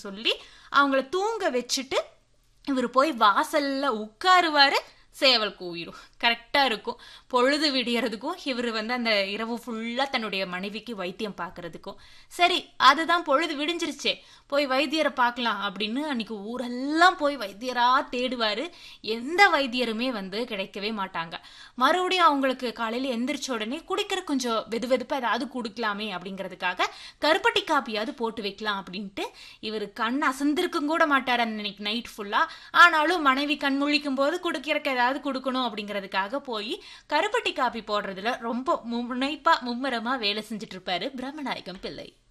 சொல்லி அவங்கள தூங்க வச்சுட்டு இவர் போய் வாசல்ல உட்காருவாரு சேவல் கூவிடும் கரெக்டாக இருக்கும் பொழுது விடியறதுக்கும் இவர் வந்து அந்த இரவு ஃபுல்லாக தன்னுடைய மனைவிக்கு வைத்தியம் பார்க்கறதுக்கும் சரி அதுதான் பொழுது விடிஞ்சிருச்சே போய் வைத்தியரை பார்க்கலாம் அப்படின்னு அன்னைக்கு ஊரெல்லாம் போய் வைத்தியராக தேடுவார் எந்த வைத்தியருமே வந்து கிடைக்கவே மாட்டாங்க மறுபடியும் அவங்களுக்கு காலையில் எந்திரிச்ச உடனே குடிக்கிற கொஞ்சம் வெது வெதுப்பாக ஏதாவது கொடுக்கலாமே அப்படிங்கிறதுக்காக கருப்பட்டி காப்பியாவது போட்டு வைக்கலாம் அப்படின்ட்டு இவர் கண் அசந்திருக்கும் கூட மாட்டார் அன்னைக்கு நைட் ஃபுல்லாக ஆனாலும் மனைவி கண் முழிக்கும் போது குடிக்கிறக்கு ஏதாவது கொடுக்கணும் அப்படிங்கிறதுக்காக போய் கருப்பட்டி காப்பி போடுறதுல ரொம்ப முனைப்பா மும்முரமா வேலை செஞ்சுட்டு இருப்பாரு பிரம்மநாயகம் பிள்ளை